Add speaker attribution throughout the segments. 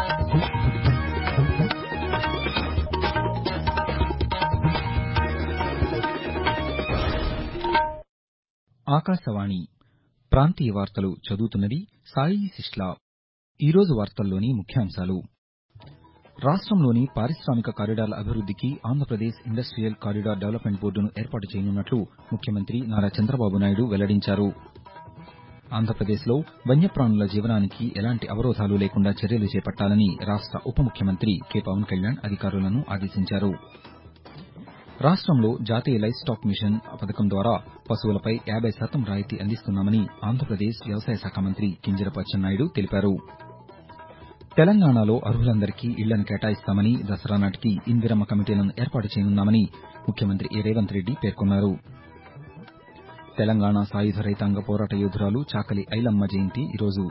Speaker 1: ఆకాశవాణి ప్రాంతీయ వార్తలు చదువుతున్నది సాయి శిష్లా ఈరోజు వార్తల్లోని ముఖ్యాంశాలు రాష్టంలోని పారిశామిక కారిడార్ల అభివృద్దికి ఆంధ్రప్రదేశ్ ఇండస్టియల్ కారిడార్ డెవలప్మెంట్ బోర్డును ఏర్పాటు చేయనున్నట్లు ముఖ్యమంత్రి నారా చంద్రబాబు నాయుడు వెల్లడించారు ఆంధ్రప్రదేశ్లో వన్యప్రాణుల జీవనానికి ఎలాంటి అవరోధాలు లేకుండా చర్యలు చేపట్టాలని రాష్ట ఉప ముఖ్యమంత్రి కె పవన్ కళ్యాణ్ అధికారులను ఆదేశించారు రాష్టంలో జాతీయ లైవ్ స్టాక్ మిషన్ పథకం ద్వారా పశువులపై యాబై శాతం రాయితీ అందిస్తున్నామని ఆంధ్రప్రదేశ్ వ్యవసాయ శాఖ మంత్రి కింజరాపు అచ్చెన్నాయుడు తెలిపారు తెలంగాణలో అర్హులందరికీ ఇళ్లను కేటాయిస్తామని దసరా నాటికి ఇందిరమ్మ కమిటీలను ఏర్పాటు చేయనున్నామని ముఖ్యమంత్రి ఏ రేవంత్ రెడ్డి పేర్కొన్నారు తెలంగాణ సాయుధ రైతాంగ పోరాట యోధురాలు చాకలి ఐలమ్మ జయంతి ఈరోజు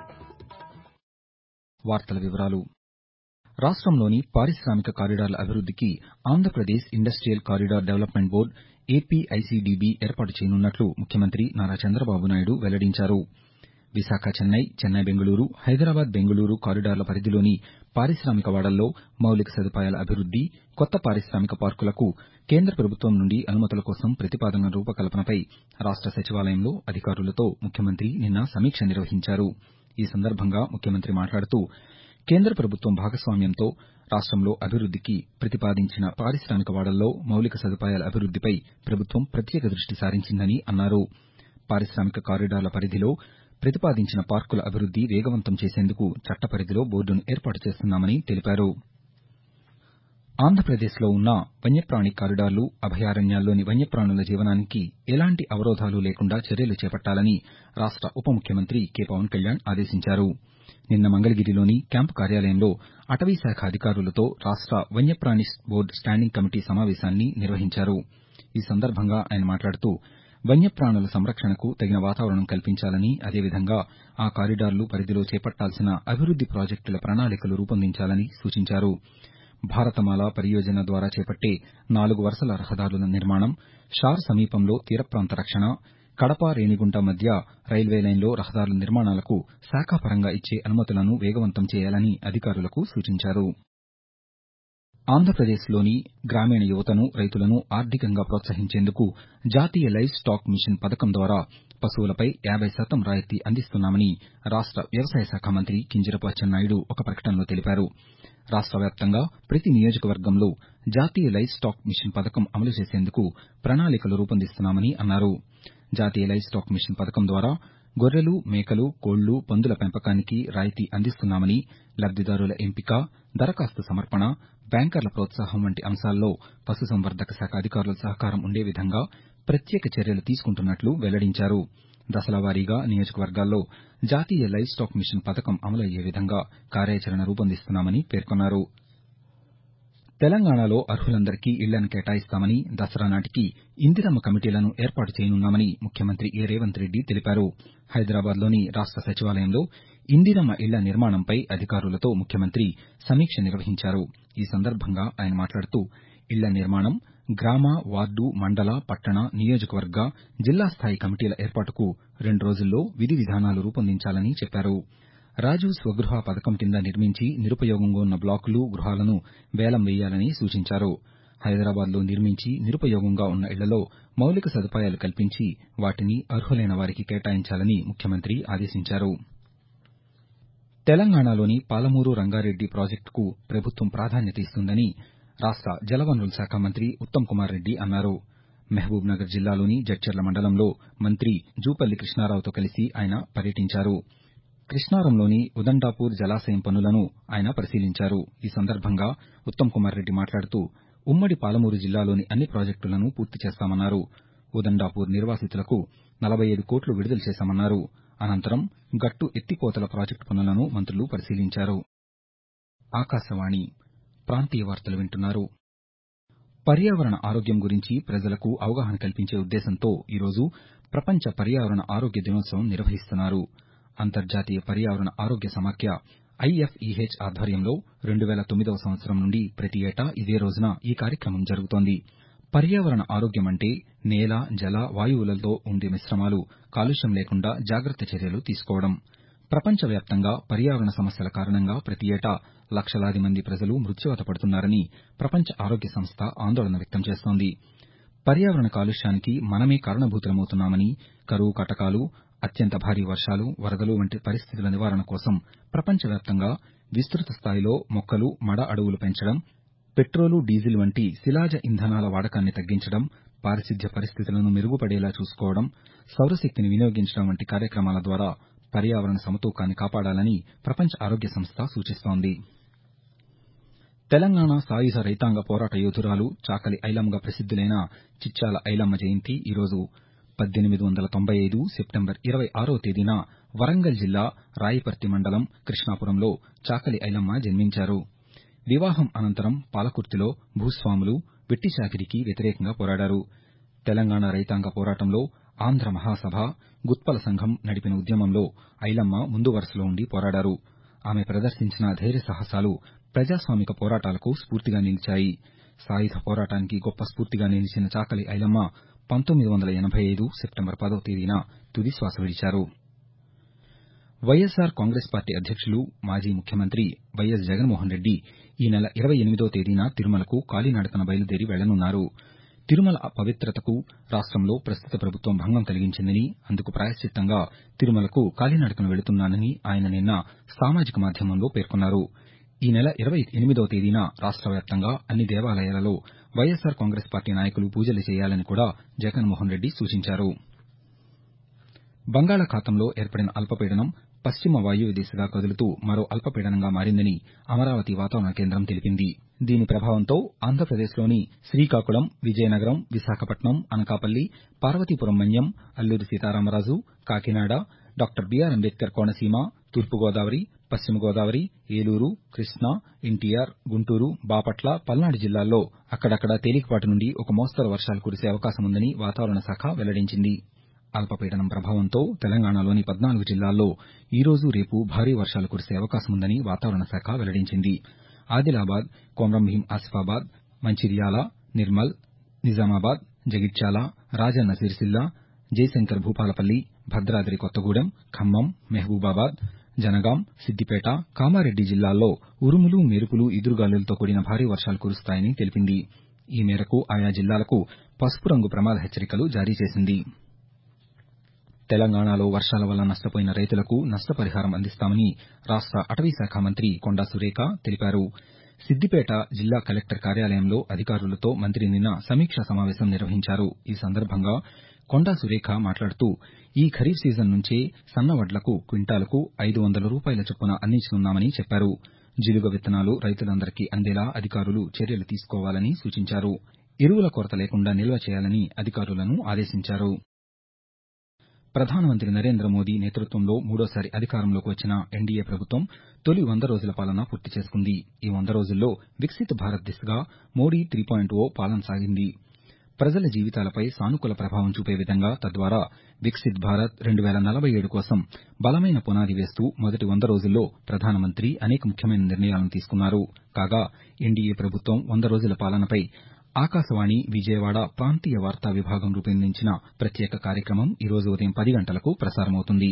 Speaker 1: రాష్టంలోని పారిశామిక కారిడార్ల అభివృద్దికి Andhra Pradesh industrial corridor development board APICDB ఏర్పాటు చేయనున్నట్లు ముఖ్యమంత్రి నారా చంద్రబాబు నాయుడు వెల్లడించారు విశాఖ చెన్నై చెన్నై బెంగళూరు హైదరాబాద్ బెంగళూరు కారిడార్ల పరిధిలోని పారిశామిక వాడల్లో మౌలిక సదుపాయాల అభివృద్ది కొత్త పారిశామిక పార్కులకు కేంద్ర ప్రభుత్వం నుండి అనుమతుల కోసం ప్రతిపాదనల రూపకల్పనపై రాష్ట సచివాలయంలో అధికారులతో ముఖ్యమంత్రి నిన్న సమీక్ష నిర్వహించారు ఈ సందర్భంగా ముఖ్యమంత్రి మాట్లాడుతూ కేంద్ర ప్రభుత్వం భాగస్వామ్యంతో రాష్టంలో అభివృద్దికి ప్రతిపాదించిన పారిశామిక వాడల్లో మౌలిక సదుపాయాల అభివృద్దిపై ప్రభుత్వం ప్రత్యేక దృష్టి సారించిందని అన్నారు పారిశామిక కారిడార్ల పరిధిలో ప్రతిపాదించిన పార్కుల అభివృద్ది వేగవంతం చేసేందుకు చట్ట పరిధిలో బోర్డును ఏర్పాటు చేస్తున్నామని తెలిపారు ఆంధ్రప్రదేశ్లో ఉన్న వన్యప్రాణి కారిడార్లు అభయారణ్యాల్లోని వన్యప్రాణుల జీవనానికి ఎలాంటి అవరోధాలు లేకుండా చర్యలు చేపట్టాలని రాష్ట ఉప ముఖ్యమంత్రి కె పవన్ కళ్యాణ్ ఆదేశించారు నిన్న మంగళగిరిలోని క్యాంపు కార్యాలయంలో అటవీశాఖ అధికారులతో రాష్ట వన్యప్రాణి బోర్డు స్టాండింగ్ కమిటీ సమావేశాన్ని నిర్వహించారు ఈ సందర్భంగా ఆయన మాట్లాడుతూ వన్యప్రాణుల సంరక్షణకు తగిన వాతావరణం కల్పించాలని అదేవిధంగా ఆ కారిడార్లు పరిధిలో చేపట్టాల్సిన అభివృద్ది ప్రాజెక్టుల ప్రణాళికలు రూపొందించాలని సూచించారు భారతమాల పరియోజన ద్వారా చేపట్టే నాలుగు వరుసల రహదారుల నిర్మాణం షార్ సమీపంలో తీరప్రాంత రక్షణ కడప రేణిగుంట మధ్య రైల్వే లైన్లో రహదారుల నిర్మాణాలకు శాఖాపరంగా ఇచ్చే అనుమతులను వేగవంతం చేయాలని అధికారులకు సూచించారు ఆంధ్రప్రదేశ్లోని గ్రామీణ యువతను రైతులను ఆర్థికంగా ప్రోత్సహించేందుకు జాతీయ లైవ్ స్టాక్ మిషన్ పథకం ద్వారా పశువులపై యాబై శాతం రాయితీ అందిస్తున్నామని రాష్ట వ్యవసాయ శాఖ మంత్రి కింజరాపు అచ్చెన్నాయుడు ఒక ప్రకటనలో తెలిపారు రాష్ట వ్యాప్తంగా ప్రతి నియోజకవర్గంలో జాతీయ లైవ్ స్టాక్ మిషన్ పథకం అమలు చేసేందుకు ప్రణాళికలు రూపొందిస్తున్నామని అన్నారు జాతీయ లైవ్ స్టాక్ మిషన్ పథకం ద్వారా గొర్రెలు మేకలు కోళ్లు పందుల పెంపకానికి రాయితీ అందిస్తున్నామని లబ్దిదారుల ఎంపిక దరఖాస్తు సమర్పణ బ్యాంకర్ల ప్రోత్సాహం వంటి అంశాల్లో పశుసంవర్ధక శాఖ అధికారుల సహకారం ఉండే విధంగా ప్రత్యేక చర్యలు తీసుకుంటున్నట్లు వెల్లడించారు దశలవారీగా నియోజకవర్గాల్లో జాతీయ లైవ్ స్టాక్ మిషన్ పథకం అమలయ్యే విధంగా కార్యాచరణ రూపొందిస్తున్నామని పేర్కొన్నారు తెలంగాణలో అర్హులందరికీ ఇళ్లను కేటాయిస్తామని దసరా నాటికి ఇందిరమ్మ కమిటీలను ఏర్పాటు చేయనున్నామని ముఖ్యమంత్రి ఏ రేవంత్ రెడ్డి తెలిపారు హైదరాబాద్లోని రాష్ట సచివాలయంలో ఇందిరమ్మ ఇళ్ల నిర్మాణంపై అధికారులతో ముఖ్యమంత్రి సమీక్ష నిర్వహించారు ఈ సందర్భంగా ఆయన మాట్లాడుతూ ఇళ్ల నిర్మాణం గ్రామ వార్డు మండల పట్టణ నియోజకవర్గ జిల్లా స్థాయి కమిటీల ఏర్పాటుకు రెండు రోజుల్లో విధి విధానాలు రూపొందించాలని చెప్పారు రాజీవ్ స్వగృహ పథకం కింద నిర్మించి నిరుపయోగంగా ఉన్న బ్లాకులు గృహాలను వేలం వేయాలని సూచించారు హైదరాబాద్లో నిర్మించి నిరుపయోగంగా ఉన్న ఇళ్లలో మౌలిక సదుపాయాలు కల్పించి వాటిని అర్హులైన వారికి కేటాయించాలని ముఖ్యమంత్రి ఆదేశించారు తెలంగాణలోని పాలమూరు రంగారెడ్డి ప్రాజెక్టుకు ప్రభుత్వం ప్రాధాన్యత ఇస్తుందని రాష్ట జలవనరుల శాఖ మంత్రి ఉత్తమ్ కుమార్ రెడ్డి అన్నారు మహబూబ్ నగర్ జిల్లాలోని జడ్చర్ల మండలంలో మంత్రి జూపల్లి కృష్ణారావుతో కలిసి ఆయన పర్యటించారు కృష్ణారంలోని ఉదండాపూర్ జలాశయం పనులను ఆయన పరిశీలించారు ఈ సందర్భంగా ఉత్తమ్ కుమార్ రెడ్డి మాట్లాడుతూ ఉమ్మడి పాలమూరు జిల్లాలోని అన్ని ప్రాజెక్టులను పూర్తి చేస్తామన్నారు ఉదండాపూర్ నిర్వాసితులకు నలభై ఐదు కోట్లు విడుదల చేశామన్నారు అనంతరం గట్టు ఎత్తిపోతల ప్రాజెక్టు పనులను మంత్రులు పరిశీలించారు ఆకాశవాణి ప్రాంతీయ వార్తలు వింటున్నారు పర్యావరణ ఆరోగ్యం గురించి ప్రజలకు అవగాహన కల్పించే ఉద్దేశంతో ఈరోజు ప్రపంచ పర్యావరణ ఆరోగ్య దినోత్సవం నిర్వహిస్తున్నారు అంతర్జాతీయ పర్యావరణ ఆరోగ్య సమాఖ్య ఐఎఫ్ఈహెచ్ ఆధ్వర్యంలో రెండు వేల తొమ్మిదవ సంవత్సరం నుండి ప్రతి ఏటా ఇదే రోజున ఈ కార్యక్రమం జరుగుతోంది పర్యావరణ ఆరోగ్యం అంటే నేల జల వాయువులతో ఉండే మిశ్రమాలు కాలుష్యం లేకుండా జాగ్రత్త చర్యలు తీసుకోవడం ప్రపంచవ్యాప్తంగా పర్యావరణ సమస్యల కారణంగా ప్రతి ఏటా లక్షలాది మంది ప్రజలు మృత్యువాత పడుతున్నారని ప్రపంచ ఆరోగ్య సంస్థ ఆందోళన వ్యక్తం చేస్తోంది పర్యావరణ కాలుష్యానికి మనమే కారణభూతులమవుతున్నామని కరువు కాటకాలు అత్యంత భారీ వర్షాలు వరదలు వంటి పరిస్థితుల నివారణ కోసం ప్రపంచవ్యాప్తంగా విస్తృత స్థాయిలో మొక్కలు మడ అడవులు పెంచడం పెట్రోలు డీజిల్ వంటి శిలాజ ఇంధనాల వాడకాన్ని తగ్గించడం పారిశుద్ధ్య పరిస్థితులను మెరుగుపడేలా చూసుకోవడం సౌరశక్తిని వినియోగించడం వంటి కార్యక్రమాల ద్వారా పర్యావరణ సమతూకాన్ని కాపాడాలని ప్రపంచ ఆరోగ్య సంస్థ సూచిస్తోంది తెలంగాణ సాయుధ రైతాంగ పోరాట యోధురాలు చాకలి ఐలమ్మగా ప్రసిద్దులైన చిట్యాల ఐలమ్మ జయంతి ఈరోజు పద్దెనిమిది వందల తొంభై ఐదు సెప్టెంబర్ ఇరవై ఆరో తేదీన వరంగల్ జిల్లా రాయిపర్తి మండలం కృష్ణాపురంలో చాకలి ఐలమ్మ జన్మించారు వివాహం అనంతరం పాలకుర్తిలో భూస్వాములు వెట్టి చాకిరీకి వ్యతిరేకంగా పోరాడారు తెలంగాణ రైతాంగ పోరాటంలో ఆంధ్ర మహాసభ గుత్పల సంఘం నడిపిన ఉద్యమంలో ఐలమ్మ ముందు వరుసలో ఉండి పోరాడారు ఆమె ప్రదర్శించిన ధైర్య సాహసాలు ప్రజాస్వామిక పోరాటాలకు స్ఫూర్తిగా నిలిచాయి సాయుధ పోరాటానికి గొప్ప స్ఫూర్తిగా నిలిచిన చాకలి ఐలమ్మ పంతొమ్మిది వందల ఎనభై ఐదు సెప్టెంబర్ పదో తేదీన తుది శ్వాస విడిచారు వైఎస్సార్ కాంగ్రెస్ పార్టీ అధ్యక్షులు మాజీ ముఖ్యమంత్రి వైఎస్ జగన్మోహన్ రెడ్డి ఈ నెల ఇరవై ఎనిమిదో తేదీన తిరుమలకు కాలినడకన బయలుదేరి వెళ్లనున్నారు తిరుమల పవిత్రతకు రాష్టంలో ప్రస్తుత ప్రభుత్వం భంగం కలిగించిందని అందుకు ప్రాయశ్చిత్తంగా తిరుమలకు కాలినడకన వెళుతున్నానని ఆయన నిన్న సామాజిక మాధ్యమంలో పేర్కొన్నారు ఈ నెల ఇరవై ఎనిమిదో తేదీన రాష్ట వ్యాప్తంగా అన్ని దేవాలయాలలో వైఎస్సార్ కాంగ్రెస్ పార్టీ నాయకులు పూజలు చేయాలని కూడా జగన్మోహన్ రెడ్డి సూచించారు బంగాళాఖాతంలో ఏర్పడిన అల్పపీడనం పశ్చిమ వాయువ్య దిశగా కదులుతూ మరో అల్పపీడనంగా మారిందని అమరావతి వాతావరణ కేంద్రం తెలిపింది దీని ప్రభావంతో ఆంధ్రప్రదేశ్లోని శ్రీకాకుళం విజయనగరం విశాఖపట్నం అనకాపల్లి పార్వతీపురం మన్యం అల్లూరి సీతారామరాజు కాకినాడ డాక్టర్ బీఆర్ అంబేద్కర్ కోనసీమ తూర్పుగోదావరి పశ్చిమ గోదావరి ఏలూరు కృష్ణా ఎన్టీఆర్ గుంటూరు బాపట్ల పల్నాడు జిల్లాల్లో అక్కడక్కడా తేలికపాటి నుండి ఒక మోస్తరు వర్షాలు కురిసే అవకాశముందని వాతావరణ శాఖ వెల్లడించింది అల్పపీడనం ప్రభావంతో తెలంగాణలోని పద్నాలుగు జిల్లాల్లో ఈ రోజు రేపు భారీ వర్షాలు కురిసే అవకాశముందని వాతావరణ శాఖ వెల్లడించింది ఆదిలాబాద్ కొమ్రంభీం ఆసిఫాబాద్ మంచిర్యాల నిర్మల్ నిజామాబాద్ జగిత్యాల రాజన్న సిరిసిల్ల జయశంకర్ భూపాలపల్లి భద్రాద్రి కొత్తగూడెం ఖమ్మం మహబూబాబాద్ జనగాం సిద్దిపేట కామారెడ్డి జిల్లాల్లో ఉరుములు మెరుపులు ఈదురుగాలులతో కూడిన భారీ వర్షాలు కురుస్తాయని తెలిపింది ఈ మేరకు ఆయా జిల్లాలకు పసుపు రంగు ప్రమాద హెచ్చరికలు జారీ చేసింది తెలంగాణలో వర్షాల వల్ల నష్టపోయిన రైతులకు నష్టపరిహారం అందిస్తామని రాష్ట అటవీశాఖ మంత్రి కొండా సురేఖ తెలిపారు సిద్దిపేట జిల్లా కలెక్టర్ కార్యాలయంలో అధికారులతో మంత్రి నిన్న సమీక్షా సమావేశం నిర్వహించారు ఈ సందర్భంగా కొండా సురేఖ మాట్లాడుతూ ఈ ఖరీఫ్ సీజన్ నుంచే సన్న వడ్లకు క్వింటాలుకు ఐదు వందల రూపాయల చొప్పున అందించనున్నామని చెప్పారు జిలుగ విత్తనాలు రైతులందరికీ అందేలా అధికారులు చర్యలు తీసుకోవాలని సూచించారు ఎరువుల కొరత లేకుండా నిల్వ చేయాలని అధికారులను ఆదేశించారు ప్రధానమంత్రి నరేంద్ర మోదీ నేతృత్వంలో మూడోసారి అధికారంలోకి వచ్చిన ఎన్డీఏ ప్రభుత్వం తొలి వంద రోజుల పాలన పూర్తి చేసుకుంది ఈ వంద రోజుల్లో వికసిత్ భారత్ దిశగా మోడీ త్రీ పాయింట్ ఓ పాలన సాగింది ప్రజల జీవితాలపై సానుకూల ప్రభావం చూపే విధంగా తద్వారా వికసిత్ భారత్ రెండు వేల నలభై ఏడు కోసం బలమైన పునాది వేస్తూ మొదటి వంద రోజుల్లో ప్రధానమంత్రి అనేక ముఖ్యమైన నిర్ణయాలను తీసుకున్నారు కాగా ఎన్డీఏ ప్రభుత్వం వంద రోజుల పాలనపై ఆకాశవాణి విజయవాడ ప్రాంతీయ వార్తా విభాగం రూపొందించిన ప్రత్యేక కార్యక్రమం ఈ రోజు ఉదయం పది గంటలకు ప్రసారమవుతుంది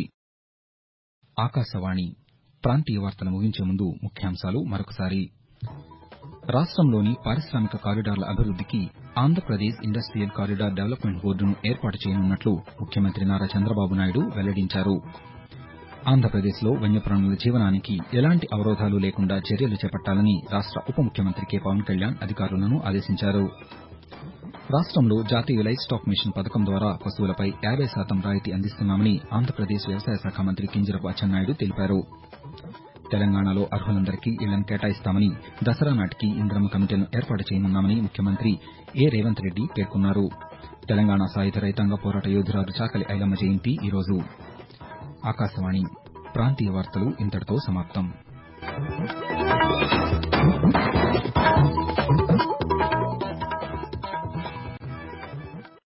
Speaker 1: ఆకాశవాణి ప్రాంతీయ వార్తలు ముగించే ముందు ముఖ్యాంశాలు మరొకసారి రాష్టంలోని పారిశ్రామిక కారిడార్ల అభివృద్దికి ఆంధ్రప్రదేశ్ ఇండస్టియల్ కారిడార్ డెవలప్మెంట్ బోర్డును ఏర్పాటు చేయనున్నట్లు ముఖ్యమంత్రి నారా చంద్రబాబు నాయుడు వెల్లడించారు ఆంధ్రప్రదేశ్లో వన్యప్రాణుల జీవనానికి ఎలాంటి అవరోధాలు లేకుండా చర్యలు చేపట్టాలని రాష్ట ఉప ముఖ్యమంత్రి కె పవన్ కళ్యాణ్ అధికారులను ఆదేశించారు రాష్టంలో జాతీయ లైవ్ స్టాక్ మిషన్ పథకం ద్వారా పశువులపై యాబై శాతం రాయితీ అందిస్తున్నామని ఆంధ్రప్రదేశ్ వ్యవసాయ శాఖ మంత్రి కింజరపు అచ్చెన్నాయుడు తెలిపారు తెలంగాణలో అర్హులందరికీ ఇళ్లను కేటాయిస్తామని దసరా నాటికి ఇంద్రమ్మ కమిటీలను ఏర్పాటు చేయనున్నామని ముఖ్యమంత్రి ఏ రేవంత్ రెడ్డి పేర్కొన్నారు తెలంగాణ సాయుధ రైతాంగ పోరాట యోధురాలు చాకలి ఐలమ్మ జయంతి ఈరోజు ఆకాశవాణి ప్రాంతీయ వార్తలు ఇంతటితో సమాప్తం